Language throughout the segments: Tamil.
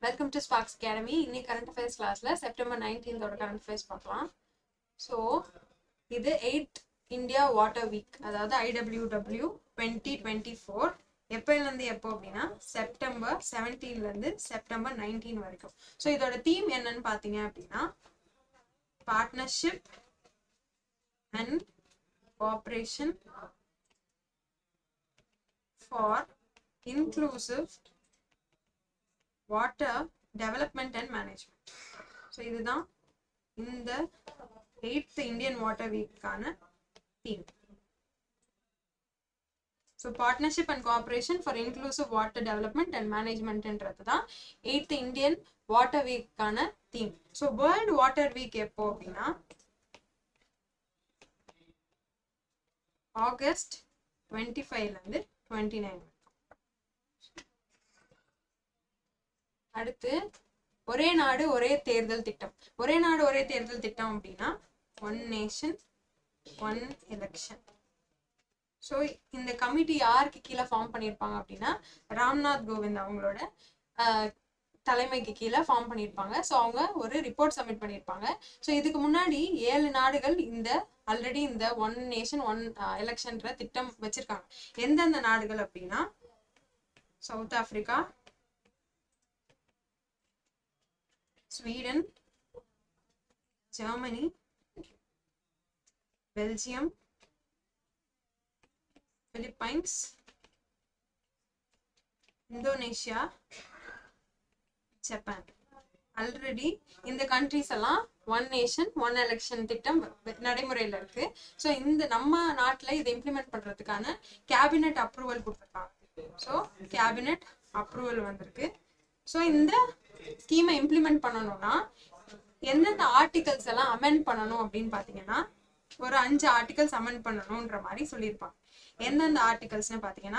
வெல்கம் டு ஸ்பார்க்ஸ் அகாடமி இன்னைக்கு கரண்ட் அஃபேர்ஸ் கிளாஸ்ல செப்டம்பர் நைன்டீன்தோட கரண்ட் அஃபேர்ஸ் பார்க்கலாம் ஸோ இது எயிட் இந்தியா வாட்டர் வீக் அதாவது ஐடபிள்யூடபிள்யூ டுவெண்ட்டி டுவெண்ட்டி ஃபோர் எப்போலேருந்து எப்போ அப்படின்னா செப்டம்பர் செவன்டீன்லேருந்து செப்டம்பர் நைன்டீன் வரைக்கும் ஸோ இதோட தீம் என்னன்னு பார்த்தீங்க அப்படின்னா partnership and cooperation for inclusive water development and management so இதுதான் இந்த எயித் இந்தியன் வாட்டர் வீக்கான theme so partnership and cooperation for inclusive water development and மேனேஜ்மெண்ட்ன்றது தான் எயித் இந்தியன் வாட்டர் வீக்கான theme so world water week எப்போ அப்படின்னா ஆகஸ்ட் டுவெண்ட்டி ஃபைவ்லேருந்து டுவெண்ட்டி நைன் அடுத்து ஒரே நாடு ஒரே தேர்தல் திட்டம் ஒரே நாடு ஒரே தேர்தல் திட்டம் அப்படின்னா one nation one election so இந்த கமிட்டி யாருக்கு கீழே ஃபார்ம் பண்ணியிருப்பாங்க அப்படின்னா ராம்நாத் கோவிந்த் அவங்களோட ஆஹ், தலைமைக்கு கீழே ஃபார்ம் பண்ணியிருப்பாங்க ஸோ அவங்க ஒரு ரிப்போர்ட் சப்மிட் பண்ணியிருப்பாங்க ஸோ இதுக்கு முன்னாடி ஏழு நாடுகள் இந்த ஆல்ரெடி இந்த ஒன் நேஷன் ஒன் எலெக்ஷன்ற திட்டம் வச்சிருக்காங்க எந்தெந்த நாடுகள் அப்படின்னா south Africa Sweden Germany Belgium Philippines Indonesia Japan already இந்த கண்ட்ரிஸ் எல்லாம் ஒன் நேஷன் ஒன் எலெக்ஷன் திட்டம் வ- நடைமுறையில இருக்கு ஸோ இந்த நம்ம நாட்டில் இதை இம்ப்ளிமெண்ட் பண்றதுக்கான கேபினெட் அப்ரூவல் கொடுத்துருக்காங்க ஸோ கேபினெட் அப்ரூவல் வந்திருக்கு ஸோ இந்த ஸ்கீமை இம்ப்ளிமெண்ட் பண்ணணும்னா எந்தெந்த ஆர்டிகல்ஸ் எல்லாம் அமெண்ட் பண்ணணும் அப்படின்னு பார்த்தீங்கன்னா ஒரு அஞ்சு ஆர்டிகல்ஸ் அமெண்ட் பண்ணணுன்ற மாதிரி சொல்லியிருப்பாங்க எந்தெந்த ஆர்டிகல்ஸ்னு பார்த்தீங்கன்னா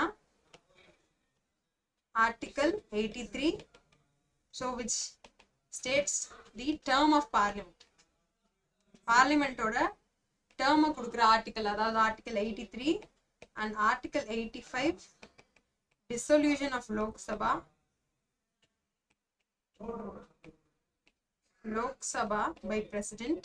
article eighty three so which states the term of parliament பார்லிமெண்ட்டோட டேர்மை கொடுக்குற ஆர்டிகல் அதாவது article eighty three and article eighty five dissolution of Lok Sabha Lok Sabha by President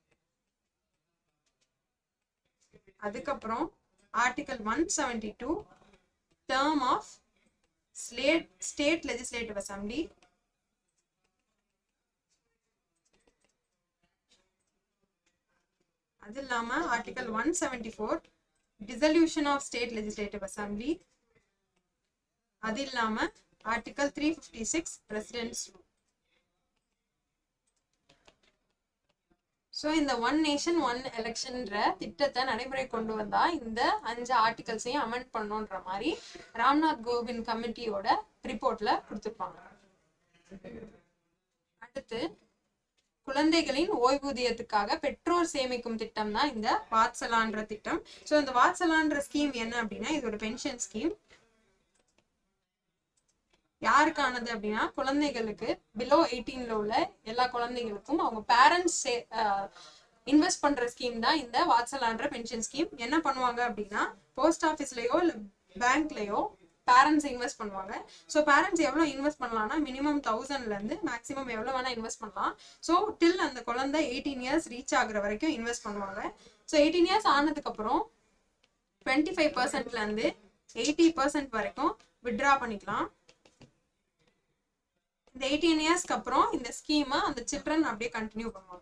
அதுக்கப்புறம் article one seventy two term of slate state legislative assembly அது இல்லாம article one seventy four dissolution of state legislative assembly அது இல்லாம article three fifty six presidents so இந்த ஒன் நேஷன் ஒன் எலெக்ஷன்ற திட்டத்தை நடைமுறை கொண்டு வந்தா இந்த அஞ்சு ஆர்டிகல்ஸையும் அமெண்ட் பண்ணணுன்ற மாதிரி ராம்நாத் கோவிந்த் கமிட்டியோட ரிப்போர்ட்ல கொடுத்துருப்பாங்க அடுத்து குழந்தைகளின் ஓய்வூதியத்துக்காக பெற்றோர் சேமிக்கும் திட்டம் தான் இந்த வாத்சலான்ற திட்டம் ஸோ இந்த வாத்சலான்ற ஸ்கீம் என்ன அப்படின்னா இது ஒரு பென்ஷன் ஸ்கீம் யாருக்கானது அப்படின்னா குழந்தைகளுக்கு பிலோ எயிட்டீன்ல உள்ள எல்லா குழந்தைகளுக்கும் அவங்க பேரண்ட்ஸ் இன்வெஸ்ட் பண்ற ஸ்கீம் தான் இந்த வாட்சலான்ற பென்ஷன் ஸ்கீம் என்ன பண்ணுவாங்க அப்படின்னா போஸ்ட் ஆஃபீஸ்லயோ இல்ல பேங்க்லயோ பேரண்ட்ஸ் இன்வெஸ்ட் பண்ணுவாங்க ஸோ பேரண்ட்ஸ் எவ்வளோ இன்வெஸ்ட் பண்ணலாம்னா மினிமம் தௌசண்ட்ல இருந்து மேக்ஸிமம் எவ்வளோ வேணா இன்வெஸ்ட் பண்ணலாம் ஸோ டில் அந்த குழந்தை எயிட்டீன் இயர்ஸ் ரீச் ஆகுற வரைக்கும் இன்வெஸ்ட் பண்ணுவாங்க ஸோ எயிட்டீன் இயர்ஸ் ஆனதுக்கு அப்புறம் டுவெண்ட்டி ஃபைவ் பர்சன்ட்ல இருந்து எயிட்டி பர்சன்ட் வரைக்கும் வித்ட்ரா பண்ணிக்கலாம் இந்த எயிட்டீன் இயர்ஸ்க்கு அப்புறம் இந்த ஸ்கீமை அந்த சில்ட்ரன் அப்படியே கண்டினியூ பண்ணுவாங்க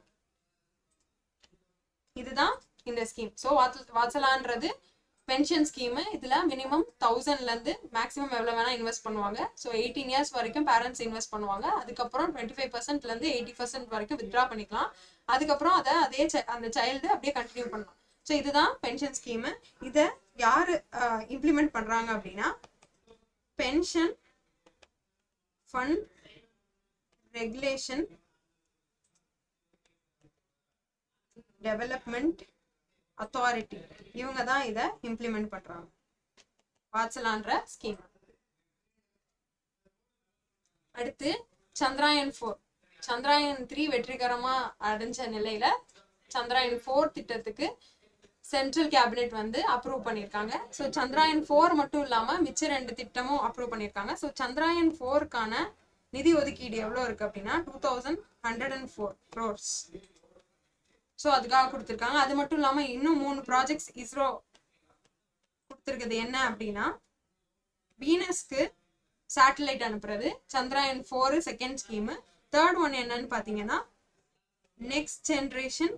இதுதான் இந்த ஸ்கீம் ஸோ வாட்சலான்றது பென்ஷன் ஸ்கீமு இதுல மினிமம் தௌசண்ட்ல இருந்து மேக்ஸிமம் எவ்வளவு வேணா இன்வெஸ்ட் பண்ணுவாங்க ஸோ எயிட்டீன் இயர்ஸ் வரைக்கும் பேரண்ட்ஸ் இன்வெஸ்ட் பண்ணுவாங்க அதுக்கப்புறம் டுவெண்ட்டி ஃபைவ் பர்சன்ட்ல இருந்து எயிட்டி பர்சன்ட் வரைக்கும் வித்ட்ரா பண்ணிக்கலாம் அதுக்கப்புறம் அதை அதே chi- அந்த சைல்டு அப்படியே கண்டினியூ பண்ணலாம் ஸோ இதுதான் பென்ஷன் ஸ்கீமு இதை யாரு இம்ப்ளிமெண்ட் பண்றாங்க அப்படின்னா pension fund regulation development authority இவங்க தான் இதை இம்ப்ளிமெண்ட் பண்றாங்க வாட்சலான்ற ஸ்கீம் அடுத்து சந்திராயன் ஃபோர் சந்திராயன் த்ரீ வெற்றிகரமா அடைஞ்ச நிலையில சந்திராயன் ஃபோர் திட்டத்துக்கு சென்ட்ரல் கேபினெட் வந்து அப்ரூவ் பண்ணியிருக்காங்க ஸோ சந்திராயன் ஃபோர் மட்டும் இல்லாம மிச்ச ரெண்டு திட்டமும் அப்ரூவ் பண்ணியிருக்காங்க ஸோ சந்திராயன் ஃபோருக்கான நிதி ஒதுக்கீடு எவ்வளோ இருக்கு அப்படின்னா two thousand hundred and four crores so அதுக்காக கொடுத்துருக்காங்க அது மட்டும் இல்லாமல் இன்னும் மூணு ப்ராஜெக்ட்ஸ் இஸ்ரோ கொடுத்துருக்குது என்ன அப்படின்னா வீனஸ்க்கு சேட்டலைட் அனுப்புறது Chandrayaan four second scheme third one என்னன்னு பார்த்தீங்கன்னா next generation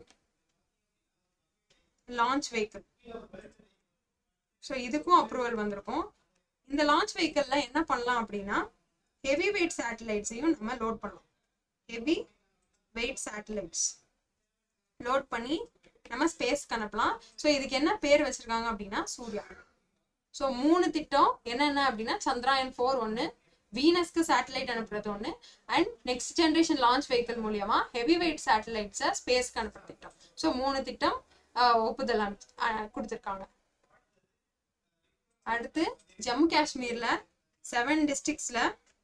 launch vehicle so இதுக்கும் அப்ரூவல் வந்திருக்கும் இந்த லான்ச் வெஹிக்கிளில் என்ன பண்ணலாம் அப்படின்னா ஹெவி வெயிட் சேட்டலைட்ஸையும் நம்ம லோட் பண்ணலாம் ஹெவி வெயிட் சேட்டலைட்ஸ் லோட் பண்ணி நம்ம ஸ்பேஸ்க்கு அனுப்பலாம் ஸோ இதுக்கு என்ன பேர் வச்சிருக்காங்க அப்படின்னா சூர்யா ஸோ மூணு திட்டம் என்னென்ன அப்படின்னா சந்திராயன் ஃபோர் ஒன்று வீனஸ்க்கு சேட்டலைட் அனுப்புறது ஒன்று and next generation launch vehicle மூலியமா ஹெவி வெயிட் சேட்டலைட்ஸை ஸ்பேஸ்க்கு அனுப்புற திட்டம் ஸோ மூணு திட்டம் ஆஹ், ஒப்புதல் அனு- ஆஹ், கொடுத்திருக்காங்க அடுத்து ஜம்மு காஷ்மீர்ல செவன் டிஸ்ட்ரிக்ட்ஸ்ல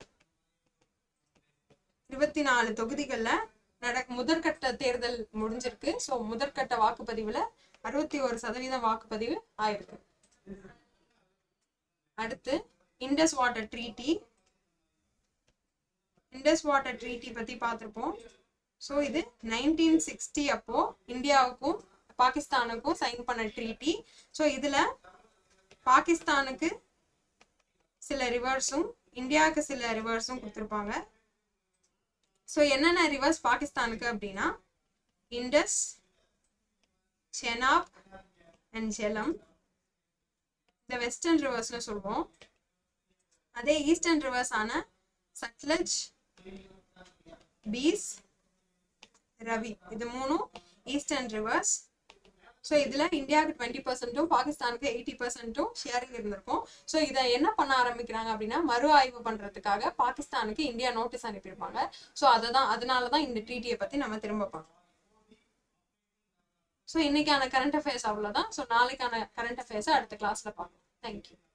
இருபத்தி நாலு தொகுதிகள்ல நட முதற்கட்ட தேர்தல் முடிஞ்சிருக்கு ஸோ முதற்கட்ட வாக்குப்பதிவுல அறுபத்தி ஒரு சதவீதம் வாக்குப்பதிவு ஆயிருக்கு அடுத்து Indus water treaty Indus water treaty பத்தி பார்த்திருப்போம் ஸோ இது நைன்டீன் சிக்ஸ்டி அப்போ இந்தியாவுக்கும் பாகிஸ்தானுக்கும் சைன் பண்ண ட்ரீட்டி ஸோ இதுல பாகிஸ்தானுக்கு சில ரிவர்ஸும் இந்தியாவுக்கு சில ரிவர்ஸும் கொடுத்துருப்பாங்க ஸோ என்னென்ன ரிவர்ஸ் பாகிஸ்தானுக்கு அப்படின்னா இண்டஸ் செனாப் அண்ட் ஜெலம் இந்த வெஸ்டர்ன் ரிவர்ஸ்னு சொல்லுவோம் அதே ஈஸ்டர்ன் ரிவர்ஸ் ஆன சட்லஜ் பீஸ் ரவி இது மூணும் ஈஸ்டர்ன் ரிவர்ஸ் ஸோ இதில் இந்தியாவுக்கு டுவெண்ட்டி பர்சன்ட்டும் பாகிஸ்தானுக்கு எயிட்டி பர்சன்ட்டும் ஷேரிங் இருந்திருக்கும் ஸோ இதை என்ன பண்ண ஆரம்பிக்கிறாங்க அப்படின்னா மறு ஆய்வு பண்ணுறதுக்காக பாகிஸ்தானுக்கு இந்தியா நோட்டீஸ் அனுப்பியிருப்பாங்க ஸோ அதை தான் அதனால தான் இந்த ட்ரீட்டியை பற்றி நம்ம திரும்ப பார்க்கணும் ஸோ இன்னைக்கான கரண்ட் அஃபேர்ஸ் அவ்வளோதான் ஸோ நாளைக்கான கரண்ட் அஃபேர்ஸை அடுத்த கிளாஸில் பார்க்கலாம் தேங்க்யூ